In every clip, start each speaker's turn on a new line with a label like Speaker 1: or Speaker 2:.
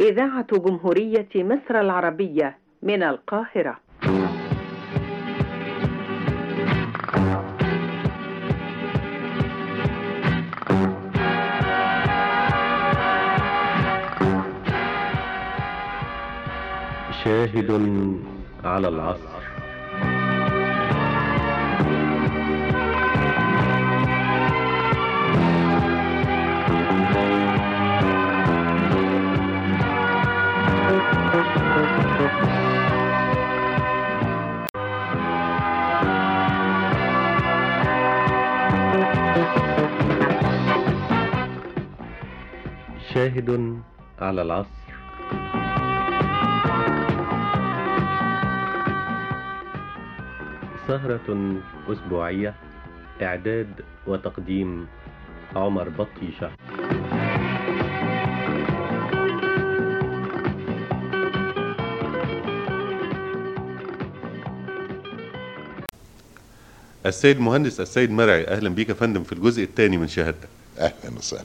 Speaker 1: إذاعة جمهورية مصر العربية من القاهرة
Speaker 2: شاهد على العصر شاهد على العصر سهرة أسبوعية إعداد وتقديم عمر بطيشة
Speaker 3: السيد مهندس السيد مرعي اهلا بيك يا فندم في الجزء الثاني من شهادتك
Speaker 4: اهلا وسهلا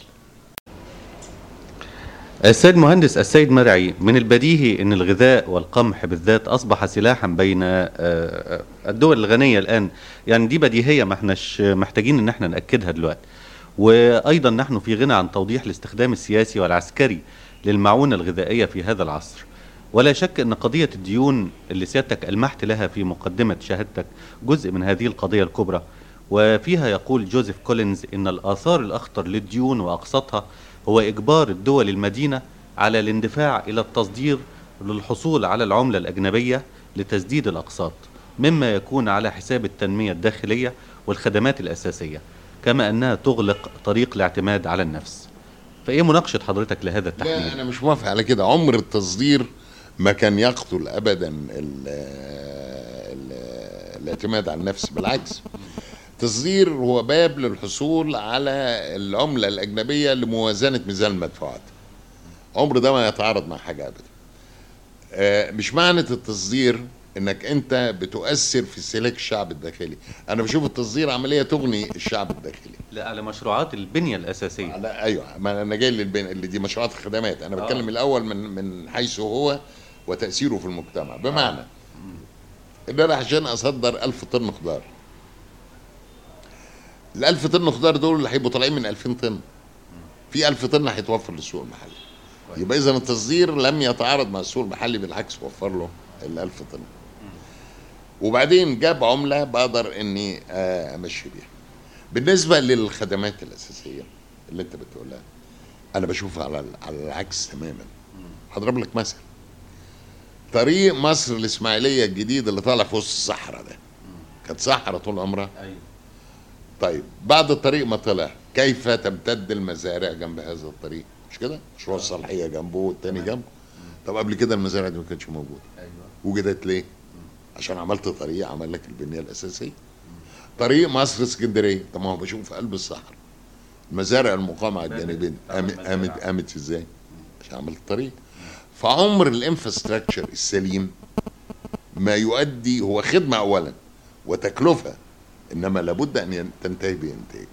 Speaker 2: السيد مهندس السيد مرعي من البديهي ان الغذاء والقمح بالذات اصبح سلاحا بين آه، آه، الدول الغنيه الان يعني دي بديهيه ما احناش محتاجين ان احنا ناكدها دلوقتي وايضا نحن في غنى عن توضيح الاستخدام السياسي والعسكري للمعونه الغذائيه في هذا العصر ولا شك ان قضيه الديون اللي سيادتك المحت لها في مقدمه شهادتك جزء من هذه القضيه الكبرى وفيها يقول جوزيف كولينز ان الاثار الاخطر للديون واقساطها هو اجبار الدول المدينه على الاندفاع الى التصدير للحصول على العمله الاجنبيه لتسديد الاقساط مما يكون على حساب التنميه الداخليه والخدمات الاساسيه كما انها تغلق طريق الاعتماد على النفس فايه مناقشه حضرتك لهذا
Speaker 4: لا
Speaker 2: التحليل
Speaker 4: انا مش موافق على كده عمر التصدير ما كان يقتل ابدا ال ال الاعتماد على النفس بالعكس التصدير هو باب للحصول على العملة الأجنبية لموازنة ميزان المدفوعات عمر ده ما يتعارض مع حاجة أبدا آه، مش معنى التصدير انك انت بتؤثر في استهلاك الشعب الداخلي انا بشوف التصدير عمليه تغني الشعب الداخلي
Speaker 2: لا على مشروعات البنيه الاساسيه
Speaker 4: على ايوه ما انا جاي للبين اللي دي مشروعات الخدمات انا
Speaker 2: آه.
Speaker 4: بتكلم الاول من من حيث هو وتاثيره في المجتمع بمعنى ان انا عشان اصدر 1000 طن خضار ال 1000 طن خضار دول اللي هيبقوا طالعين من 2000 طن في 1000 طن هيتوفر للسوق المحلي يبقى اذا التصدير لم يتعارض مع السوق المحلي بالعكس وفر له ال 1000 طن وبعدين جاب عمله بقدر اني آه، امشي بيها بالنسبه للخدمات الاساسيه اللي انت بتقولها انا بشوفها على على العكس تماما هضرب لك مثل طريق مصر الاسماعيليه الجديد اللي طالع في وسط الصحراء ده كانت صحراء طول عمرها
Speaker 2: ايوه
Speaker 4: طيب بعد الطريق ما طلع كيف تمتد المزارع جنب هذا الطريق مش كده مشروع الصلاحيه جنبه والتاني جنبه طب قبل كده المزارع دي ما كانتش موجوده
Speaker 2: ايوه
Speaker 4: وجدت ليه عشان عملت طريق عمل لك البنيه الاساسيه طريق مصر اسكندريه طب ما هو بشوف في قلب الصحراء المزارع المقامه على الجانبين قامت قامت قامت ازاي عشان عملت طريق فعمر الانفراستراكشر السليم ما يؤدي هو خدمه اولا وتكلفه انما لابد ان ين- تنتهي بانتاج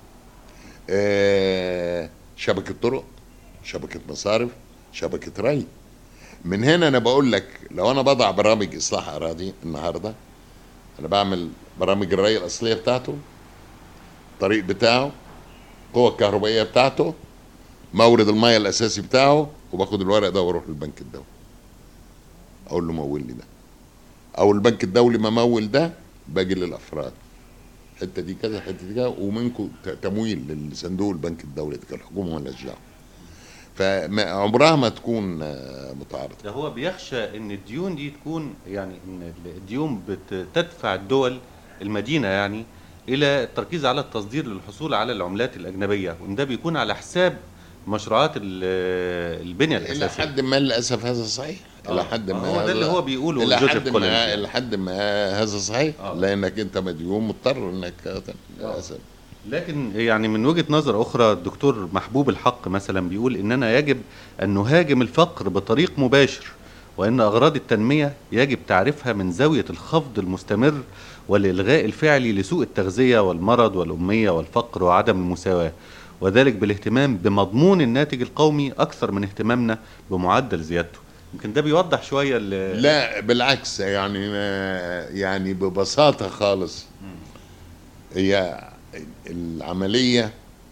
Speaker 4: آه شبكه طرق شبكه مصارف شبكه ري من هنا انا بقول لك لو انا بضع برامج اصلاح اراضي النهارده انا بعمل برامج الري الاصليه بتاعته الطريق بتاعه القوه الكهربائيه بتاعته مورد الميه الاساسي بتاعه وباخد الورق ده واروح للبنك الدولي اقول له مول لي ده او البنك الدولي ممول ده باجي للافراد الحته دي كذا الحته دي كذا ومنكم ت- تمويل لصندوق البنك الدولي ده الحكومه مالهاش دعوه فعمرها ما تكون آه، متعارضه
Speaker 2: ده هو بيخشى ان الديون دي تكون يعني ان الديون بتدفع الدول المدينه يعني الى التركيز على التصدير للحصول على العملات الاجنبيه وان ده بيكون على حساب مشروعات ال- البنيه
Speaker 4: الى
Speaker 2: الاساسيه
Speaker 4: حد ما للاسف هذا صحيح الى
Speaker 2: آه.
Speaker 4: حد
Speaker 2: آه،
Speaker 4: ما
Speaker 2: هو ده
Speaker 4: هذا-
Speaker 2: اللي هو بيقوله
Speaker 4: الى
Speaker 2: جوزيف
Speaker 4: حد
Speaker 2: كولينز
Speaker 4: ما
Speaker 2: يعني.
Speaker 4: الى حد ما هذا صحيح
Speaker 2: آه.
Speaker 4: لانك انت مديون مضطر انك للاسف
Speaker 2: لكن يعني من وجهه نظر اخرى الدكتور محبوب الحق مثلا بيقول اننا يجب ان نهاجم الفقر بطريق مباشر وان اغراض التنميه يجب تعريفها من زاويه الخفض المستمر والالغاء الفعلي لسوء التغذيه والمرض والاميه والفقر وعدم المساواه وذلك بالاهتمام بمضمون الناتج القومي اكثر من اهتمامنا بمعدل زيادته يمكن ده بيوضح شويه ال-
Speaker 4: لا بالعكس يعني ما- يعني ببساطة خالص هي العملية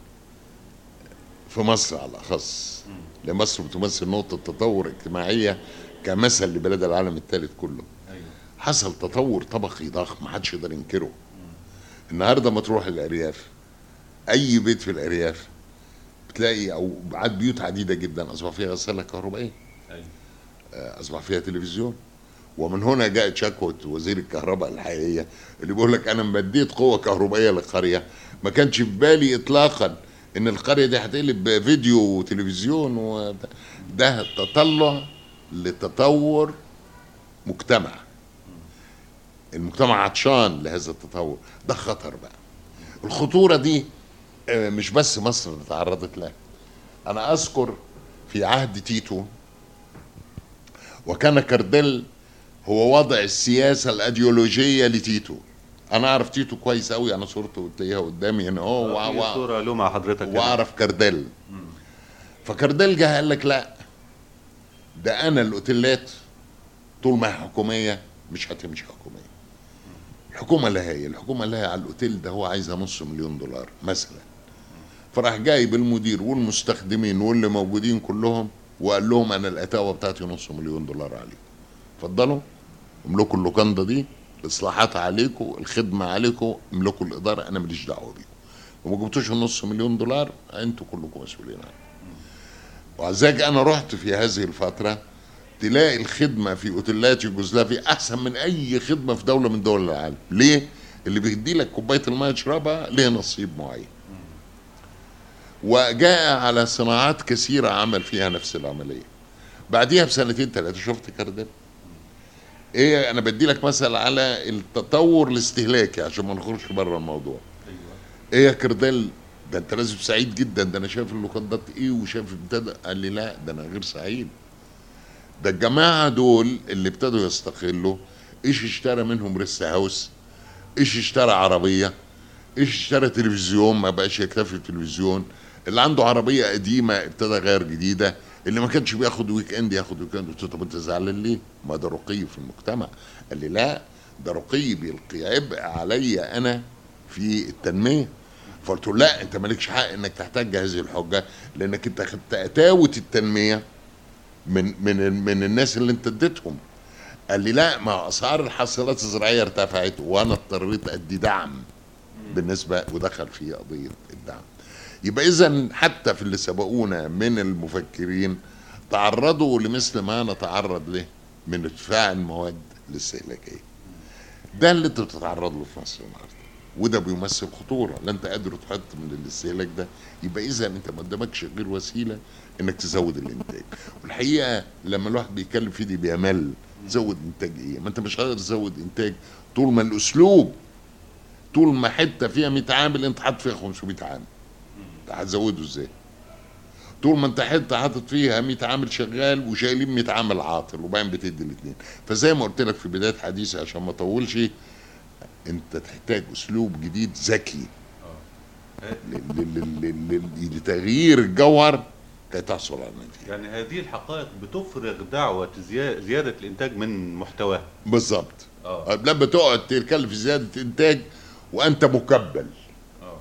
Speaker 4: في مصر على الأخص لأن مصر بتمثل نقطة تطور اجتماعية كمثل لبلاد العالم الثالث كله حصل تطور طبقي ضخم محدش يقدر ينكره النهارده ما تروح الأرياف أي بيت في الأرياف بتلاقي أو عاد بيوت عديدة جدا أصبح فيها غسالة كهربائية اصبح فيها تلفزيون ومن هنا جاءت شكوى وزير الكهرباء الحقيقيه اللي بيقول لك انا مديت قوه كهربائيه للقريه ما كانش في بالي اطلاقا ان القريه دي هتقلب بفيديو وتلفزيون وده ده تطلع لتطور مجتمع المجتمع عطشان لهذا التطور ده خطر بقى الخطوره دي آه، مش بس مصر اللي تعرضت لها انا اذكر في عهد تيتو وكان كارديل هو وضع السياسه الايديولوجيه لتيتو انا اعرف تيتو كويس قوي انا صورته تلاقيها قدامي هنا اهو
Speaker 2: في
Speaker 4: وع-
Speaker 2: صوره له مع حضرتك هنا.
Speaker 4: واعرف كارديل فكارديل جه قال لك لا ده انا الاوتيلات طول ما هي حكوميه مش هتمشي حكوميه الحكومه لها هي الحكومه لها على الاوتيل ده هو عايزها نص مليون دولار مثلا فراح جايب المدير والمستخدمين واللي موجودين كلهم وقال لهم انا الاتاوه بتاعتي نص مليون دولار عليكم اتفضلوا املكوا اللوكاندا دي الاصلاحات عليكم الخدمه عليكم املكوا الاداره انا ماليش دعوه بيكم وما جبتوش النص مليون دولار انتوا كلكم مسؤولين عنه وذلك انا رحت في هذه الفتره تلاقي الخدمه في اوتيلات يوغوسلافيا احسن من اي خدمه في دوله من دول العالم ليه اللي بيدي لك كوبايه الماء تشربها ليه نصيب معين وجاء على صناعات كثيره عمل فيها نفس العمليه بعديها بسنتين ثلاثه شفت كارديل ايه انا بدي لك مثل على التطور الاستهلاكي عشان ما نخرجش بره الموضوع ايه يا كردال ده انت لازم سعيد جدا ده انا شايف اللوكندات ايه وشايف ابتدى قال لي لا ده انا غير سعيد ده الجماعه دول اللي ابتدوا يستقلوا ايش اشترى منهم ريست هاوس ايش اشترى عربيه ايش اشترى تلفزيون ما بقاش يكتفي بتلفزيون اللي عنده عربيه قديمه ابتدى غير جديده اللي ما كانش بياخد ويك اند ياخد ويك اند قلت له طب انت زعلان ليه؟ ما ده رقي في المجتمع قال لي لا ده رقي بيلقي عبء عليا انا في التنميه فقلت له لا انت مالكش حق انك تحتاج هذه الحجه لانك انت خدت اتاوه التنميه من من من الناس اللي انت اديتهم قال لي لا ما اسعار الحاصلات الزراعيه ارتفعت وانا اضطريت ادي دعم بالنسبه ودخل في قضيه الدعم يبقى اذا حتى في اللي سبقونا من المفكرين تعرضوا لمثل ما نتعرض له من ارتفاع المواد الاستهلاكيه ده اللي انت بتتعرض له في مصر النهارده وده بيمثل خطوره لا انت قادر تحط من الاستهلاك ده يبقى اذا انت ما قدامكش غير وسيله انك تزود الانتاج والحقيقه لما الواحد بيتكلم في دي بيمل زود انتاج ايه ما انت مش قادر تزود انتاج طول ما الاسلوب طول ما حته فيها 100 عامل انت حاطط فيها 500 عامل هتزوده ازاي طول ما انت حته حاطط فيها 100 عامل شغال وشايلين 100 عامل عاطل وبعدين بتدي الاثنين فزي ما قلت لك في بدايه حديثي عشان ما اطولش انت تحتاج اسلوب جديد ذكي ل- ل- ل- ل- لتغيير الجوهر كي تحصل على النتيجه
Speaker 2: يعني هذه الحقائق بتفرغ دعوه زيا- زياده الانتاج من محتواه
Speaker 4: بالظبط
Speaker 2: اه
Speaker 4: لما تقعد تتكلم في زياده انتاج وانت مكبل
Speaker 2: اه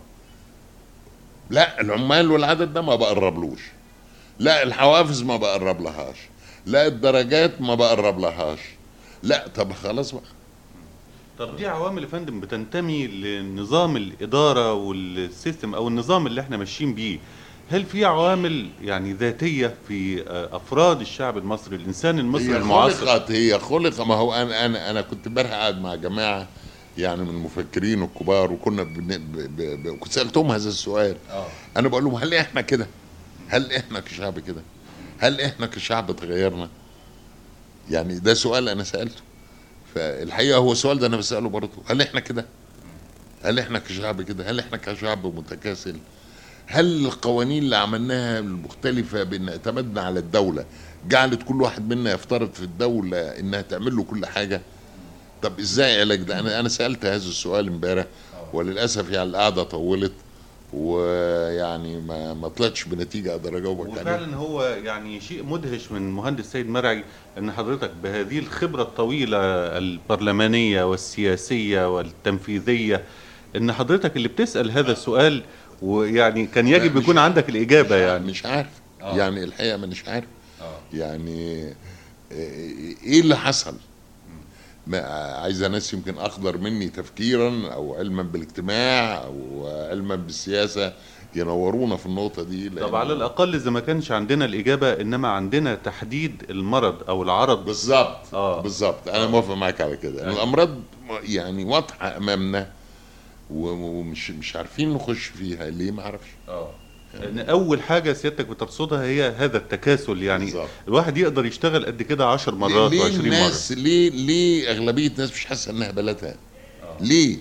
Speaker 4: لا العمال والعدد ده ما بقربلوش لا الحوافز ما بقرب لهاش لا الدرجات ما بقرب لهاش لا طب خلاص بقى
Speaker 2: طب دي عوامل يا فندم بتنتمي لنظام الاداره والسيستم او النظام اللي احنا ماشيين بيه هل في عوامل يعني ذاتيه في آه، افراد الشعب المصري الانسان المصري
Speaker 4: هي
Speaker 2: المعاصر
Speaker 4: خلقت هي خلق ما هو انا انا انا كنت امبارح قاعد مع جماعه يعني من المفكرين الكبار وكنا بن... ب... ب... ب... كنت سالتهم هذا السؤال
Speaker 2: اه
Speaker 4: انا بقول لهم هل احنا كده؟ هل احنا كشعب كده؟ هل احنا كشعب اتغيرنا؟ يعني ده سؤال انا سالته فالحقيقه هو السؤال ده انا بساله برضه هل احنا كده؟ هل احنا كشعب كده؟ هل احنا كشعب متكاسل؟ هل القوانين اللي عملناها المختلفة بان اعتمدنا على الدولة جعلت كل واحد منا يفترض في الدولة انها تعمل له كل حاجة؟ طب ازاي علاج ده؟ انا انا سألت هذا السؤال امبارح وللأسف يعني القعدة طولت ويعني ما ما طلعتش بنتيجه اقدر اجاوبك عليها
Speaker 2: وفعلا هو يعني شيء مدهش من مهندس سيد مرعي ان حضرتك بهذه الخبره الطويله البرلمانيه والسياسيه والتنفيذيه ان حضرتك اللي بتسال هذا السؤال ويعني كان
Speaker 4: لا،
Speaker 2: يجب
Speaker 4: مش-
Speaker 2: يكون عندك الاجابه يعني
Speaker 4: مش عارف
Speaker 2: آه.
Speaker 4: يعني الحقيقه مانيش عارف
Speaker 2: آه.
Speaker 4: يعني ايه اللي حصل ما عايزه ناس يمكن اقدر مني تفكيرا او علما بالاجتماع او علما بالسياسه ينورونا في النقطه دي لأن-
Speaker 2: طب على الاقل اذا ما كانش عندنا الاجابه انما عندنا تحديد المرض او العرض
Speaker 4: بالظبط
Speaker 2: آه.
Speaker 4: بالظبط انا موافق معاك على كده
Speaker 2: أيوة.
Speaker 4: الامراض يعني واضحه امامنا و- ومش مش عارفين نخش فيها ليه ما اعرفش
Speaker 2: اه ان اول حاجه سيادتك بترصدها هي هذا التكاسل يعني
Speaker 4: بالظبط.
Speaker 2: الواحد يقدر يشتغل قد كده 10 مرات
Speaker 4: ليه
Speaker 2: و20 مره
Speaker 4: الناس ليه ليه اغلبيه الناس مش حاسه انها بلدها ليه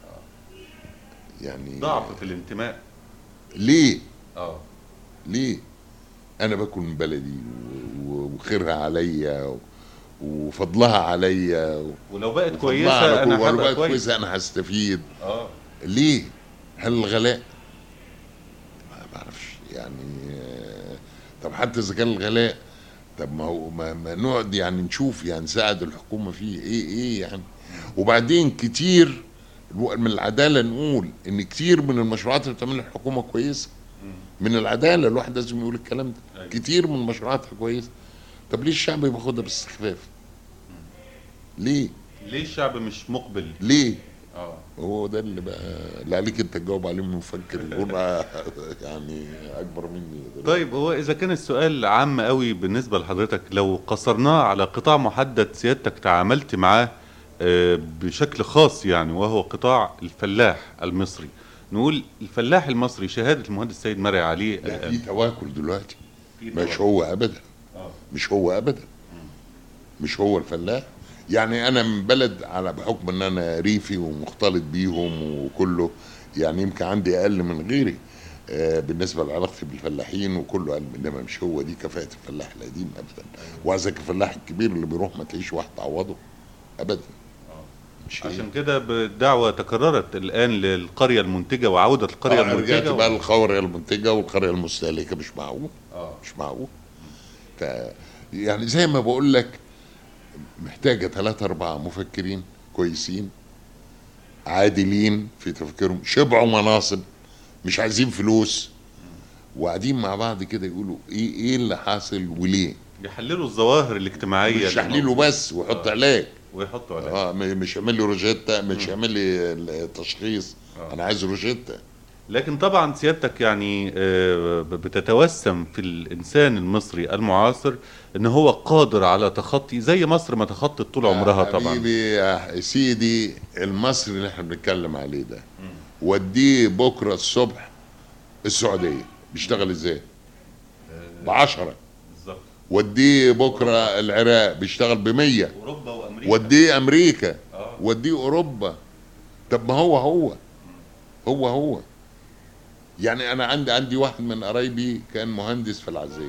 Speaker 4: يعني
Speaker 2: ضعف في الانتماء
Speaker 4: ليه
Speaker 2: اه
Speaker 4: ليه انا باكل من بلدي و- و- وخيرها عليا و- وفضلها عليا و-
Speaker 2: ولو بقت
Speaker 4: وفضلها
Speaker 2: كويسه
Speaker 4: على
Speaker 2: انا
Speaker 4: كل- ولو
Speaker 2: هبقى
Speaker 4: بقت
Speaker 2: كويس
Speaker 4: كويسه انا هستفيد
Speaker 2: اه
Speaker 4: ليه هل الغلاء ما بعرفش يعني آه، طب حتى اذا كان الغلاء طب ما هو ما, ما نقعد يعني نشوف يعني نساعد الحكومه فيه ايه ايه يعني وبعدين كتير من العداله نقول ان كتير من المشروعات اللي بتعملها الحكومه كويسه من العداله الواحد لازم يقول الكلام ده
Speaker 2: أيوة.
Speaker 4: كتير من مشروعاتها كويسه طب ليه الشعب بياخدها باستخفاف ليه
Speaker 2: ليه الشعب مش مقبل
Speaker 4: ليه
Speaker 2: اه
Speaker 4: هو ده اللي بقى اللي عليك انت تجاوب عليه من مفكر يكون يعني اكبر مني دلوقتي.
Speaker 2: طيب هو اذا كان السؤال عام قوي بالنسبه لحضرتك لو قصرناه على قطاع محدد سيادتك تعاملت معاه آه، بشكل خاص يعني وهو قطاع الفلاح المصري نقول الفلاح المصري شهاده المهندس سيد مرعي عليه
Speaker 4: لا في
Speaker 2: الآن.
Speaker 4: تواكل دلوقتي
Speaker 2: في
Speaker 4: مش
Speaker 2: طبعاً.
Speaker 4: هو ابدا
Speaker 2: آه.
Speaker 4: مش هو ابدا مش هو الفلاح يعني انا من بلد على بحكم ان انا ريفي ومختلط بيهم وكله يعني يمكن عندي اقل من غيري آه، بالنسبه لعلاقتي بالفلاحين وكله قال انما مش هو دي كفاءه الفلاح القديم ابدا وعايزك الفلاح الكبير اللي بيروح ما تلاقيش واحد تعوضه ابدا مش هي.
Speaker 2: عشان كده بالدعوه تكررت الان للقريه المنتجه وعوده القريه
Speaker 4: آه،
Speaker 2: المنتجه
Speaker 4: رجعت بقى للقريه المنتجه والقريه المستهلكه مش معقول
Speaker 2: آه.
Speaker 4: مش معقول ف يعني زي ما بقول لك محتاجه ثلاثة أربعة مفكرين كويسين عادلين في تفكيرهم شبعوا مناصب مش عايزين فلوس وقاعدين مع بعض كده يقولوا ايه ايه اللي حاصل وليه
Speaker 2: يحللوا الظواهر الاجتماعيه
Speaker 4: مش
Speaker 2: اللي
Speaker 4: تحليله
Speaker 2: موجودة.
Speaker 4: بس ويحط علاج
Speaker 2: ويحطوا عليها
Speaker 4: اه م- مش يعمل لي روجيتا مش يعمل لي التشخيص
Speaker 2: آه.
Speaker 4: انا عايز روجيتا
Speaker 2: لكن طبعا سيادتك يعني آه، بتتوسم في الانسان المصري المعاصر ان هو قادر على تخطي زي مصر ما تخطت طول عمرها
Speaker 4: يا
Speaker 2: طبعا
Speaker 4: حبيبي يا سيدي المصري اللي احنا بنتكلم عليه ده وديه بكره الصبح السعوديه بيشتغل ازاي؟ بعشرة
Speaker 2: بالظبط
Speaker 4: وديه بكره العراق بيشتغل بمية
Speaker 2: اوروبا وامريكا
Speaker 4: وديه امريكا
Speaker 2: آه.
Speaker 4: وديه اوروبا طب ما هو هو هو هو يعني انا عندي عندي واحد من قرايبي كان مهندس في العزيه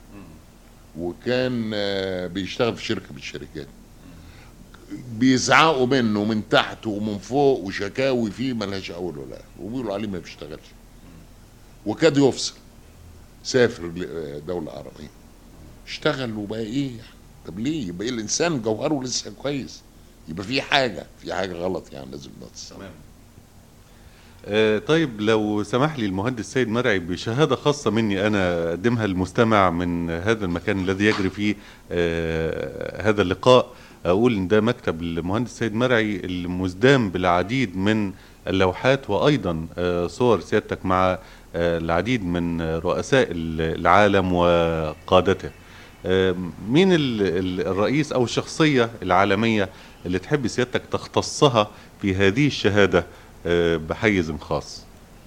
Speaker 4: وكان آه، بيشتغل في شركه من الشركات بيزعقوا منه من تحت ومن فوق وشكاوي فيه ملهاش اول ولا اخر وبيقولوا عليه ما بيشتغلش وكاد يفصل سافر لدوله عربيه اشتغل وبقى ايه يعني طب ليه يبقى إيه الانسان جوهره لسه كويس يبقى في حاجه في حاجه غلط يعني لازم نتصل
Speaker 2: تمام آه، طيب لو سمح لي المهندس سيد مرعي بشهادة خاصة مني أنا أقدمها للمستمع من هذا المكان الذي يجري فيه آه، هذا اللقاء أقول إن ده مكتب المهندس سيد مرعي المزدام بالعديد من اللوحات وأيضا آه، صور سيادتك مع آه، العديد من رؤساء العالم وقادته آه، مين ال- ال- الرئيس أو الشخصية العالمية اللي تحب سيادتك تختصها في هذه الشهادة آه، بحيز خاص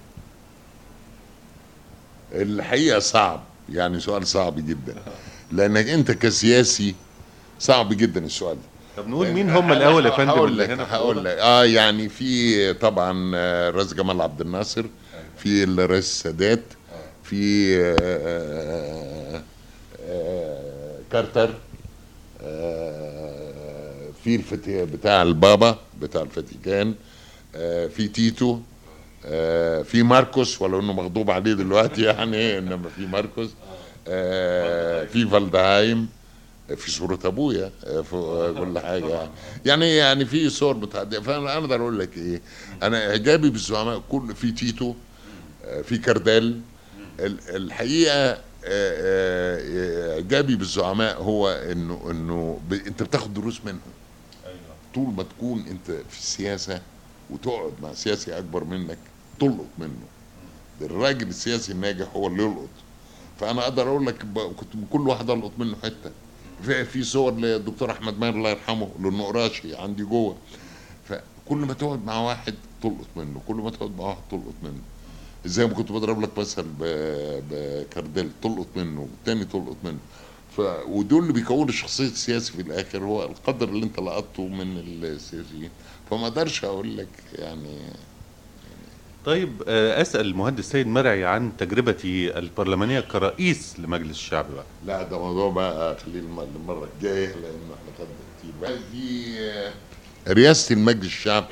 Speaker 4: الحقيقه صعب يعني سؤال صعب جدا لانك انت كسياسي صعب جدا السؤال ده
Speaker 2: طب نقول مين هم الاول يا فندم
Speaker 4: هقول
Speaker 2: اللي
Speaker 4: لك
Speaker 2: هنا في
Speaker 4: هقول
Speaker 2: الأوضة؟
Speaker 4: لك اه يعني في طبعا آه، الرئيس جمال عبد الناصر في الرئيس السادات في آه، آه، آه، كارتر آه، في الفتي بتاع البابا بتاع الفاتيكان آه، في تيتو آه في ماركوس ولو انه مغضوب عليه دلوقتي يعني انما في ماركوس آه في فالدهايم في صورة ابويا آه، في كل حاجة يعني يعني يعني في صور متعددة فانا اقدر اقول لك ايه انا اعجابي بالزعماء كل في تيتو آه، في كاردال ال- الحقيقة آه، آه، اعجابي بالزعماء هو انه انه ب- انت بتاخد دروس منهم طول ما تكون انت في السياسه وتقعد مع سياسي اكبر منك تلقط منه الراجل السياسي الناجح هو اللي يلقط فانا اقدر اقول لك ب- كنت من كل واحد القط منه حته في, في صور للدكتور احمد ماهر الله يرحمه للنقراشي عندي جوه فكل ما تقعد مع واحد تلقط منه كل ما تقعد مع واحد تلقط منه زي ما كنت بضرب لك مثل ب- بكارديل تلقط منه والتاني تلقط منه ف ودول اللي بيكونوا الشخصيه السياسي في الاخر هو القدر اللي انت لقطته من السياسيين فما اقدرش اقول لك يعني
Speaker 2: طيب آه، اسال المهندس سيد مرعي عن تجربتي البرلمانيه كرئيس لمجلس الشعب بقى
Speaker 4: لا ده موضوع بقى خليه الم- المره الجايه لانه احنا خدنا كتير بقى في آه، رئاسه المجلس الشعب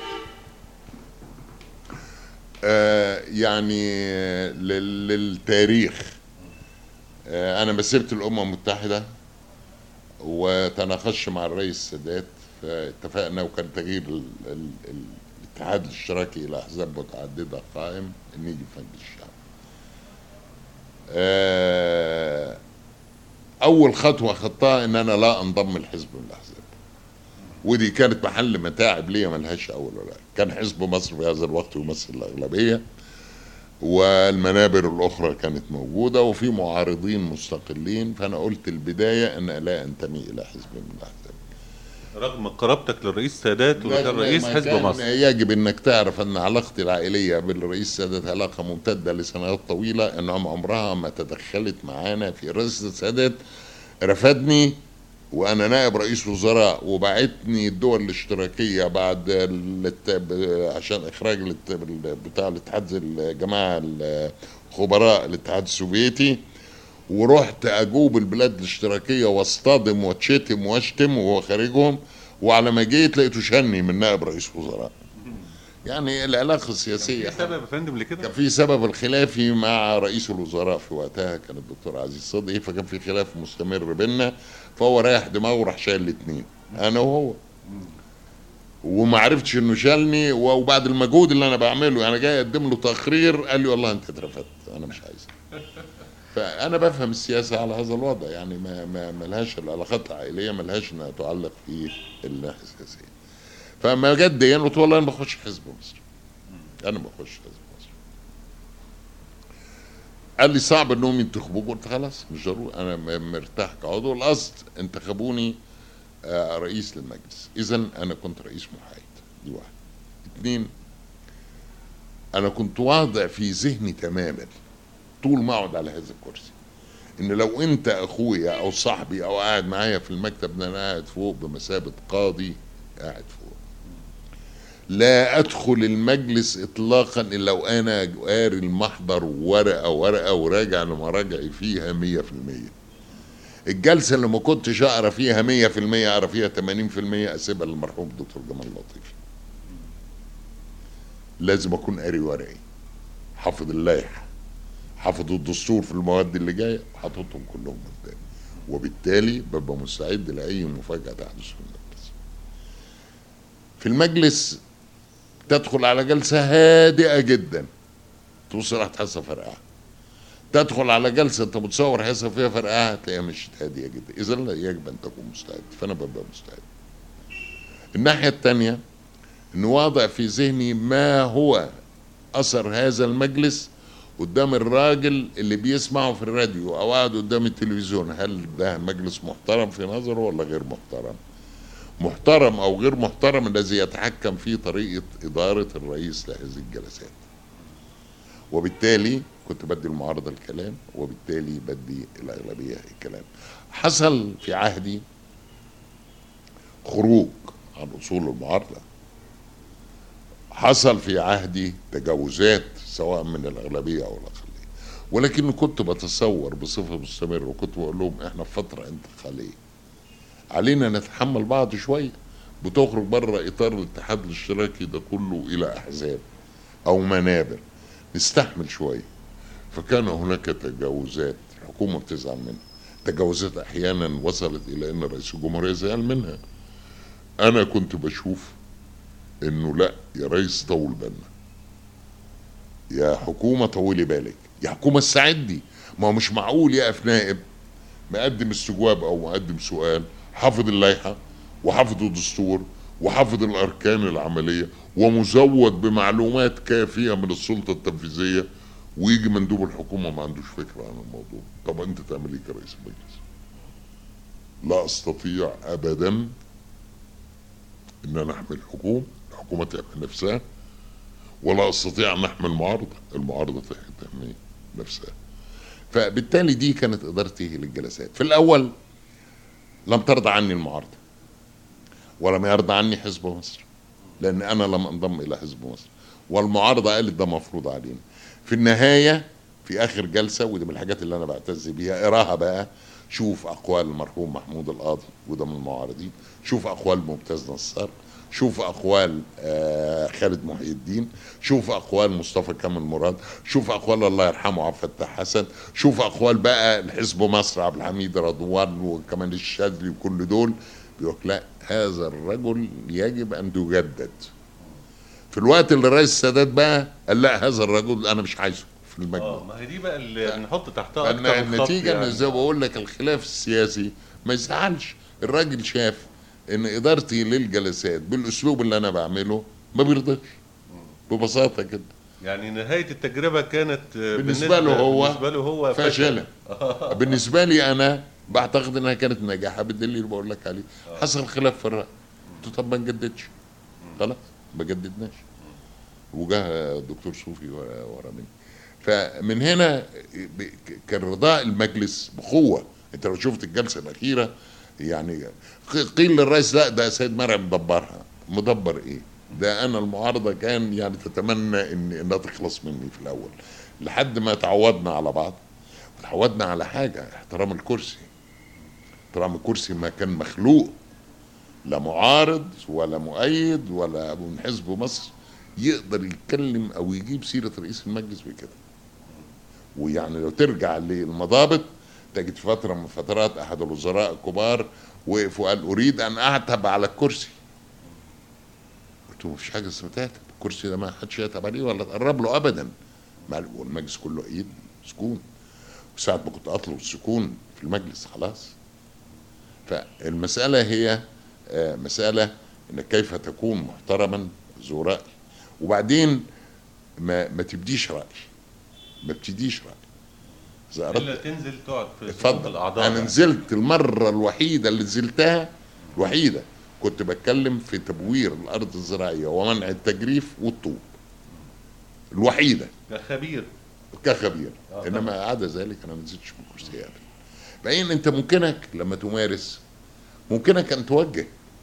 Speaker 4: آه، يعني آه، لل- للتاريخ آه، انا مسيره الامم المتحده وتناقشت مع الرئيس السادات فاتفقنا وكان تغيير ال- ال- ال- الاتحاد الاشتراكي الى احزاب متعدده قائم ان يجي في مجلس الشعب. آه، اول خطوه خدتها ان انا لا انضم لحزب من الاحزاب ودي كانت محل متاعب ليا ملهاش اول ولا آخر. كان حزب مصر في هذا الوقت يمثل الاغلبيه والمنابر الاخرى كانت موجوده وفي معارضين مستقلين فانا قلت البدايه ان لا انتمي الى حزب من الاحزاب
Speaker 2: رغم قرابتك للرئيس السادات وكان
Speaker 4: لكن
Speaker 2: رئيس
Speaker 4: ما
Speaker 2: حزب
Speaker 4: كان
Speaker 2: مصر
Speaker 4: يجب انك تعرف ان علاقتي العائليه بالرئيس السادات علاقه ممتده لسنوات طويله انهم عمرها ما تدخلت معانا في رئيس السادات رفضني وانا نائب رئيس وزراء وبعتني الدول الاشتراكيه بعد الت... ب- عشان اخراج الت... بتاع الاتحاد الجماعه الخبراء الاتحاد السوفيتي ورحت اجوب البلاد الاشتراكيه واصطدم واتشتم واشتم وهو خارجهم وعلى ما جيت لقيته شني من نائب رئيس وزراء يعني العلاقه السياسيه
Speaker 2: في سبب يا فندم لكده
Speaker 4: كان في سبب الخلافي مع رئيس الوزراء في وقتها كان الدكتور عزيز صدقي فكان في خلاف مستمر بينا فهو رايح دماغه وراح شايل الاثنين انا وهو وما عرفتش انه شالني وبعد المجهود اللي انا بعمله يعني جاي اقدم له تقرير قال لي والله انت اترفدت انا مش عايز فانا بفهم السياسه على هذا الوضع يعني ما ما ملهاش العلاقات العائليه ملهاش انها تعلق في الناحيه السياسيه فما جت دي قلت والله انا بخش حزب مصر انا بخش حزب مصر قال لي صعب انهم ينتخبوك قلت خلاص مش ضروري انا م- مرتاح كعضو الاصل انتخبوني آه، رئيس للمجلس اذا انا كنت رئيس محايد دي واحد اثنين انا كنت واضع في ذهني تماما طول ما اقعد على هذا الكرسي ان لو انت اخويا او صاحبي او قاعد معايا في المكتب ده انا قاعد فوق بمثابه قاضي قاعد فوق لا ادخل المجلس اطلاقا الا وانا قاري المحضر ورقه ورقه وراجع لمراجعي فيها 100% الجلسه اللي ما كنتش اقرا فيها 100% اقرا فيها 80% اسيبها للمرحوم الدكتور جمال لطيف لازم اكون قاري ورقي حافظ اللائحه حافظ الدستور في المواد اللي جايه وحاططهم كلهم قدامي وبالتالي ببقى مستعد لاي مفاجاه تحدث في المجلس في المجلس تدخل على جلسه هادئه جدا توصل راح تحسها فرقعه تدخل على جلسه انت متصور حاسه فيها فرقعه هتلاقيها مش هاديه جدا اذا لا يجب ان تكون مستعد فانا ببقى مستعد الناحيه الثانيه ان واضع في ذهني ما هو اثر هذا المجلس قدام الراجل اللي بيسمعه في الراديو او قاعد قدام التلفزيون هل ده مجلس محترم في نظره ولا غير محترم محترم او غير محترم الذي يتحكم في طريقه اداره الرئيس لهذه الجلسات وبالتالي كنت بدي المعارضه الكلام وبالتالي بدي الاغلبيه الكلام حصل في عهدي خروج عن اصول المعارضه حصل في عهدي تجاوزات سواء من الاغلبيه او الاقليه ولكن كنت بتصور بصفه مستمره وكنت بقول لهم احنا في فتره انتقاليه علينا نتحمل بعض شويه بتخرج بره اطار الاتحاد الاشتراكي ده كله الى احزاب او منابر نستحمل شويه فكان هناك تجاوزات الحكومه بتزعل منها تجاوزات احيانا وصلت الى ان رئيس الجمهوريه زعل منها انا كنت بشوف انه لا يا ريس طول بالنا يا حكومه طولي بالك يا حكومه استعدي ما هو مش معقول يقف نائب مقدم استجواب او مقدم سؤال حافظ اللائحه وحافظ الدستور وحافظ الاركان العمليه ومزود بمعلومات كافيه من السلطه التنفيذيه ويجي مندوب الحكومه ما عندوش فكره عن الموضوع طب انت تعمل ايه كرئيس المجلس لا استطيع ابدا ان انا احمل حكومه الحكومه تحمي نفسها ولا استطيع ان احمل معارضه المعارضه تحمي نفسها فبالتالي دي كانت ادارتي للجلسات في الاول لم ترضى عني المعارضه ولم يرضى عني حزب مصر لان انا لم انضم الى حزب مصر والمعارضه قالت ده مفروض علينا في النهايه في اخر جلسه ودي من الحاجات اللي انا بعتز بيها اقراها بقى شوف اقوال المرحوم محمود القاضي وده من المعارضين شوف اقوال ممتاز نصار شوف اقوال آه خالد محي الدين شوف اقوال مصطفى كامل مراد شوف اقوال الله يرحمه عبد الفتاح حسن شوف اقوال بقى الحزب مصر عبد الحميد رضوان وكمان الشاذلي وكل دول بيقول لا هذا الرجل يجب ان يجدد في الوقت اللي الرئيس السادات بقى قال لا هذا الرجل انا مش عايزه في المجلس
Speaker 2: اه ما هي دي بقى اللي نحط تحتها
Speaker 4: لان
Speaker 2: اكتر من خط
Speaker 4: النتيجه
Speaker 2: يعني.
Speaker 4: ان زي ما بقول لك الخلاف السياسي ما يزعلش الراجل شاف ان ادارتي للجلسات بالاسلوب اللي انا بعمله ما بيرضاش ببساطه كده
Speaker 2: يعني نهايه التجربه كانت آه،
Speaker 4: بالنسبة له هو
Speaker 2: بالنسبه له هو فشل.
Speaker 4: فاشله بالنسبه لي انا بعتقد انها كانت ناجحه بالدليل اللي بقول لك عليه حصل خلاف في الراي قلت طب ما نجددش خلاص ما جددناش وجاه الدكتور صوفي ورا ورا مني فمن هنا ب- كان رضاء المجلس بقوه انت لو شفت الجلسه الاخيره يعني قيل للرئيس لا ده سيد مرعي مدبرها مدبر ايه ده انا المعارضه كان يعني تتمنى ان انها تخلص مني في الاول لحد ما تعودنا على بعض تعودنا على حاجه احترام الكرسي احترام الكرسي ما كان مخلوق لا معارض ولا مؤيد ولا من حزب مصر يقدر يتكلم او يجيب سيره رئيس المجلس بكده ويعني لو ترجع للمضابط تجد في فتره من فترات احد الوزراء الكبار وقف وقال اريد ان اعتب على الكرسي قلت له مفيش حاجه اسمها تعتب الكرسي ده ما حدش يعتب عليه ولا تقرب له ابدا ما- والمجلس كله ايد سكون وساعة ما كنت اطلب السكون في المجلس خلاص فالمسألة هي آه، مسألة ان كيف تكون محترما ذو رأي وبعدين ما ما تبديش رأي ما بتديش رأي إذا
Speaker 2: الا
Speaker 4: أردت
Speaker 2: تنزل تقعد في صفوف
Speaker 4: اتفضل
Speaker 2: الاعضاء
Speaker 4: انا نزلت المره الوحيده اللي نزلتها الوحيده كنت بتكلم في تبوير الارض الزراعيه ومنع التجريف والطوب الوحيده
Speaker 2: كخبير
Speaker 4: كخبير
Speaker 2: آه،
Speaker 4: انما عدا ذلك انا ما نزلتش من الكرسي ابدا بعدين انت ممكنك لما تمارس ممكنك ان توجه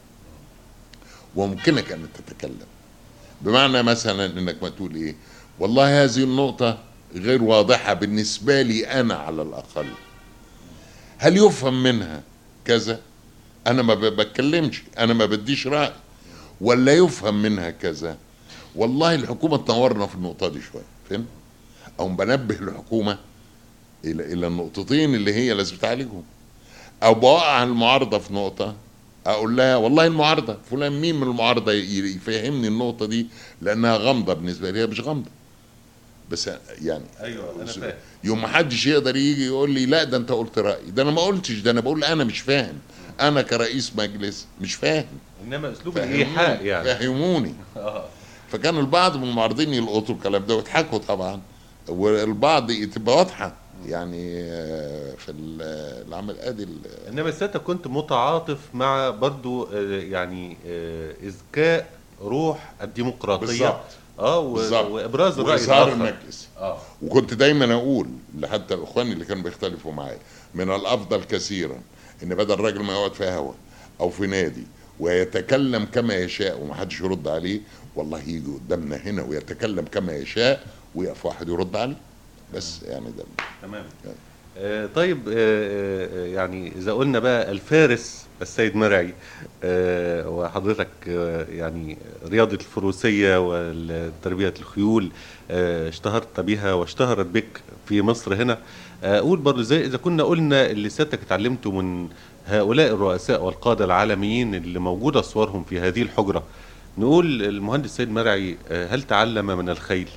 Speaker 4: وممكنك ان تتكلم بمعنى مثلا انك ما تقول ايه والله هذه النقطة غير واضحة بالنسبة لي انا على الاقل هل يفهم منها كذا انا ما ب- بتكلمش انا ما بديش رأي ولا يفهم منها كذا والله الحكومة تنورنا في النقطة دي شوية فهمت او بنبه الحكومه الى الى النقطتين اللي هي لازم تعالجهم او بوقع المعارضه في نقطه اقول لها والله المعارضه فلان مين من المعارضه ي- يفهمني النقطه دي لانها غامضه بالنسبه لي هي مش غامضه بس يعني
Speaker 2: ايوه انا فاهم
Speaker 4: يوم ما حدش يقدر يجي يقول لي لا ده انت قلت رايي ده انا ما قلتش ده انا بقول انا مش فاهم انا كرئيس مجلس مش فاهم
Speaker 2: انما اسلوب
Speaker 4: فهموني
Speaker 2: الايحاء يعني
Speaker 4: فهموني
Speaker 2: اه
Speaker 4: فكان البعض من المعارضين يلقطوا الكلام ده ويضحكوا طبعا والبعض تبقى واضحه يعني آه، في ال- العمل ادي ال-
Speaker 2: انما ساعتها كنت متعاطف مع برضو آه، يعني آه، اذكاء روح الديمقراطيه
Speaker 4: بالظبط.
Speaker 2: اه و-
Speaker 4: بالظبط.
Speaker 2: وابراز الراي
Speaker 4: واظهار
Speaker 2: الاخر
Speaker 4: المجلس
Speaker 2: اه
Speaker 4: وكنت دايما اقول لحتى الاخوان اللي كانوا بيختلفوا معايا من الافضل كثيرا ان بدل الراجل ما يقعد في هوا او في نادي ويتكلم كما يشاء ومحدش يرد عليه والله يجي قدامنا هنا ويتكلم كما يشاء ويقف واحد يرد عليه بس يعني ده
Speaker 2: تمام آه طيب آه آه، يعني اذا قلنا بقى الفارس
Speaker 3: السيد مرعي آه، وحضرتك آه، يعني رياضة الفروسية وتربية الخيول آه، اشتهرت بها واشتهرت بك في مصر هنا آه، أقول برضو زي إذا كنا قلنا اللي سيادتك اتعلمته من هؤلاء الرؤساء والقادة العالميين اللي موجودة صورهم في هذه الحجرة نقول المهندس سيد مرعي آه، هل تعلم من الخيل؟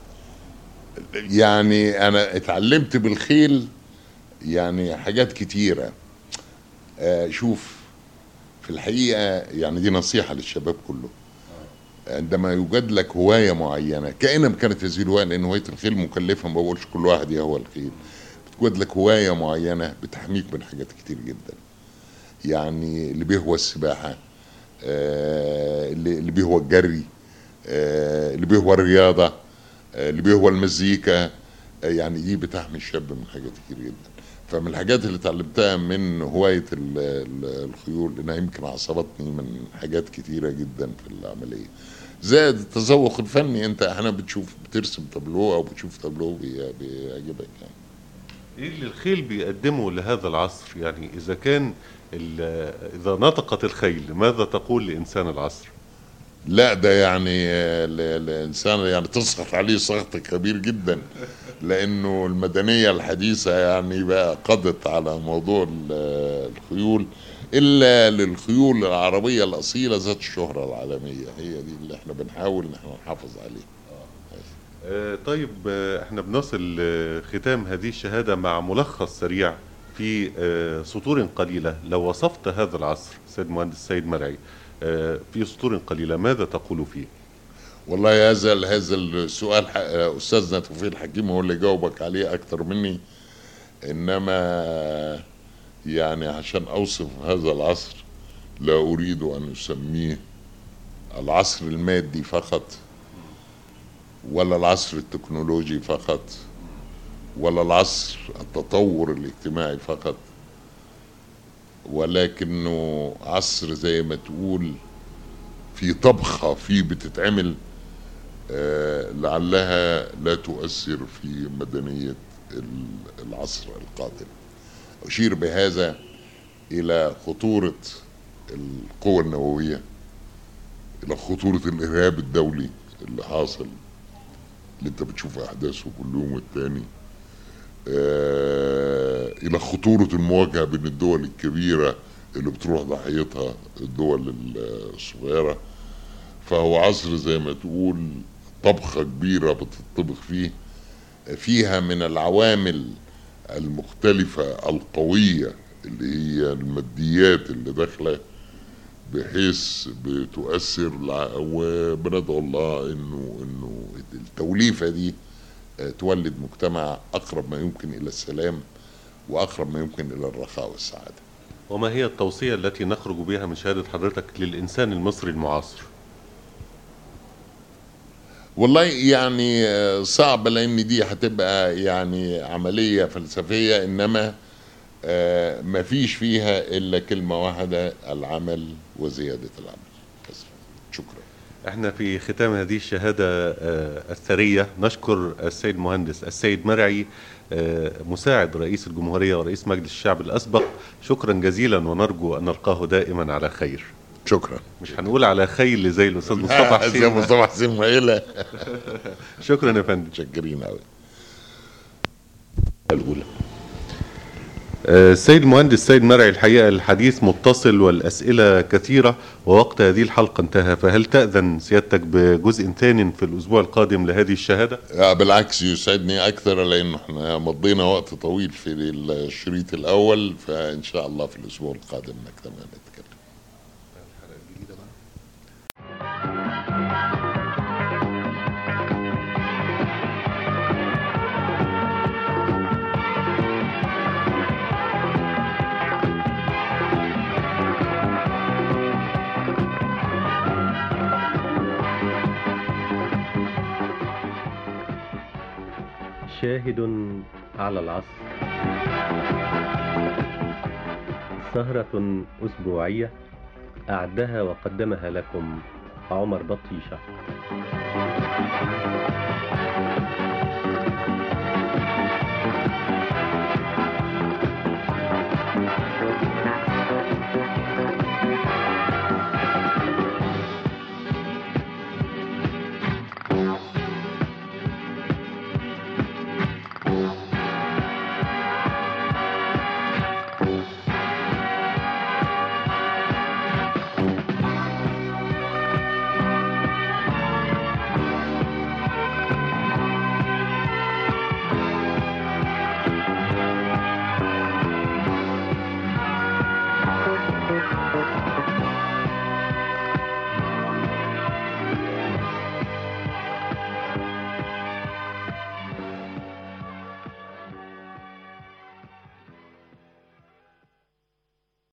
Speaker 4: يعني انا اتعلمت بالخيل يعني حاجات كتيره آه شوف في الحقيقه يعني دي نصيحه للشباب كله عندما يوجد لك هوايه معينه كائنا كانت هذه الهوايه لان هوايه الخيل مكلفه ما بقولش كل واحد يهوى الخيل بتوجد لك هوايه معينه بتحميك من حاجات كتير جدا يعني اللي بيهوى السباحه آه اللي اللي بيهوى الجري آه اللي بيهوى الرياضه آه، اللي بيهوى المزيكا آه، يعني دي بتحمي الشاب من حاجات كتير جدا فمن الحاجات اللي اتعلمتها من هواية ال- ال- الخيول انها يمكن عصبتني من حاجات كتيرة جدا في العملية زائد التذوق الفني انت احنا بتشوف بترسم تابلو او بتشوف تابلو بي- بيعجبك يعني
Speaker 3: ايه اللي الخيل بيقدمه لهذا العصر يعني اذا كان ال- اذا نطقت الخيل ماذا تقول لانسان العصر
Speaker 4: لا ده يعني آه، ال- الانسان يعني تسخط عليه سخط كبير جدا لانه المدنيه الحديثه يعني بقى قضت على موضوع ال- الخيول الا للخيول العربيه الاصيله ذات الشهره العالميه هي دي اللي احنا بنحاول ان احنا نحافظ عليها
Speaker 3: آه، طيب آه، احنا بنصل آه، ختام هذه الشهاده مع ملخص سريع في آه، سطور قليله لو وصفت هذا العصر سيد مهندس سيد مرعي آه، في سطور قليله ماذا تقول فيه
Speaker 4: والله هذا هذا السؤال ح- استاذنا توفيق الحكيم هو اللي جاوبك عليه اكتر مني انما يعني عشان اوصف هذا العصر لا اريد ان اسميه العصر المادي فقط ولا العصر التكنولوجي فقط ولا العصر التطور الاجتماعي فقط ولكنه عصر زي ما تقول في طبخة فيه بتتعمل آه، لعلها لا تؤثر في مدنية ال- العصر القادم أشير بهذا إلى خطورة القوى النووية إلى خطورة الإرهاب الدولي اللي حاصل اللي أنت بتشوف أحداثه كل يوم والتاني آه، إلى خطورة المواجهة بين الدول الكبيرة اللي بتروح ضحيتها الدول الصغيرة فهو عصر زي ما تقول طبخة كبيرة بتطبخ فيه فيها من العوامل المختلفة القوية اللي هي الماديات اللي داخلة بحيث بتؤثر لع- وبندعو الله انه انه التوليفة دي آه، تولد مجتمع اقرب ما يمكن الى السلام واقرب ما يمكن الى الرخاء والسعادة
Speaker 3: وما هي التوصيه التي نخرج بها من شهاده حضرتك للانسان المصري المعاصر
Speaker 4: والله يعني آه، صعب لان دي هتبقى يعني عمليه فلسفيه انما آه، ما فيش فيها الا كلمه واحده العمل وزياده العمل بس شكرا
Speaker 3: احنا في ختام هذه الشهادة آه، الثرية نشكر السيد المهندس السيد مرعي آه، مساعد رئيس الجمهورية ورئيس مجلس الشعب الأسبق شكرا جزيلا ونرجو أن نلقاه دائما على خير
Speaker 4: شكرا
Speaker 3: مش هنقول على خيل زي الأستاذ مصطفى
Speaker 4: زي
Speaker 3: حسين
Speaker 4: مصطفى حسين مايله
Speaker 3: شكرا يا فندم
Speaker 4: متشكرين قوي
Speaker 3: الأولى آه، السيد المهندس سيد مرعي الحقيقة الحديث متصل والأسئلة كثيرة ووقت هذه الحلقة انتهى فهل تأذن سيادتك بجزء ثاني في الأسبوع القادم لهذه الشهادة؟
Speaker 4: آه، بالعكس يسعدني اكثر لانه احنا مضينا وقت طويل في الشريط الاول فان شاء الله في الاسبوع القادم نكتمل نتكلم
Speaker 5: شاهد على العصر سهرة أسبوعية أعدها وقدمها لكم عمر بطيشة